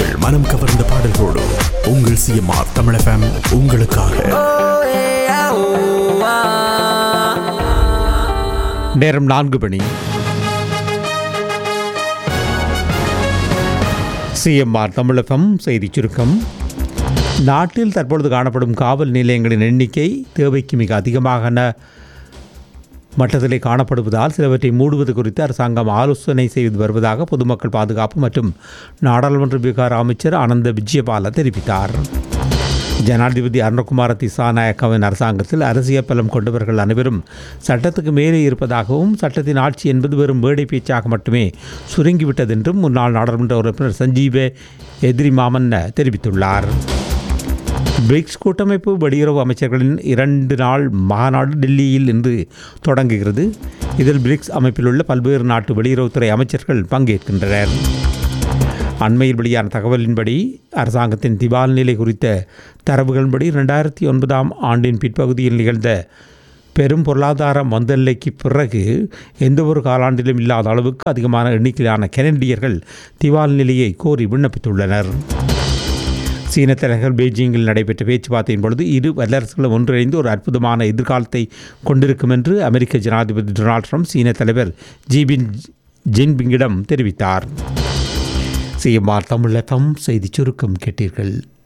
மனம் கவர்ந்த பாடல்களோடு உங்கள் சிஎம்ஆர் தமிழ் எஃப்எம் உங்களுக்காக நேரம் நான்கு மணி சிஎம்ஆர் தமிழகம் செய்திச் சுருக்கம் நாட்டில் தற்பொழுது காணப்படும் காவல் நிலையங்களின் எண்ணிக்கை தேவைக்கு மிக அதிகமான மட்டத்திலே காணப்படுவதால் சிலவற்றை மூடுவது குறித்து அரசாங்கம் ஆலோசனை செய்து வருவதாக பொதுமக்கள் பாதுகாப்பு மற்றும் நாடாளுமன்ற விவகார அமைச்சர் ஆனந்த விஜயபால தெரிவித்தார் ஜனாதிபதி அருணகுமார திசாநாயக்காவின் அரசாங்கத்தில் அரசியல் பலம் கொண்டவர்கள் அனைவரும் சட்டத்துக்கு மேலே இருப்பதாகவும் சட்டத்தின் ஆட்சி என்பது வெறும் மேடை பேச்சாக மட்டுமே சுருங்கிவிட்டது என்றும் முன்னாள் நாடாளுமன்ற உறுப்பினர் சஞ்சீவ எதிரி மாமன்ன தெரிவித்துள்ளார் பிரிக்ஸ் கூட்டமைப்பு வெளியுறவு அமைச்சர்களின் இரண்டு நாள் மாநாடு டெல்லியில் இன்று தொடங்குகிறது இதில் பிரிக்ஸ் அமைப்பில் உள்ள பல்வேறு நாட்டு வெளியுறவுத்துறை அமைச்சர்கள் பங்கேற்கின்றனர் அண்மையில் வெளியான தகவலின்படி அரசாங்கத்தின் திவால் நிலை குறித்த தரவுகளின்படி ரெண்டாயிரத்தி ஒன்பதாம் ஆண்டின் பிற்பகுதியில் நிகழ்ந்த பெரும் பொருளாதார மந்தநிலைக்கு பிறகு எந்த ஒரு காலாண்டிலும் இல்லாத அளவுக்கு அதிகமான எண்ணிக்கையிலான கெனடியர்கள் திவால் நிலையை கோரி விண்ணப்பித்துள்ளனர் சீன தலைநகர் பெய்ஜிங்கில் நடைபெற்ற பேச்சுவார்த்தையின் பொழுது இரு வல்லரசுகளும் ஒன்றிணைந்து ஒரு அற்புதமான எதிர்காலத்தை கொண்டிருக்கும் என்று அமெரிக்க ஜனாதிபதி டொனால்ட் ட்ரம்ப் சீன தலைவர் ஜிபின் ஜின்பிங்கிடம் தெரிவித்தார் சிஎம்ஆர் தமிழகம் செய்திச் சுருக்கம் கேட்டீர்கள்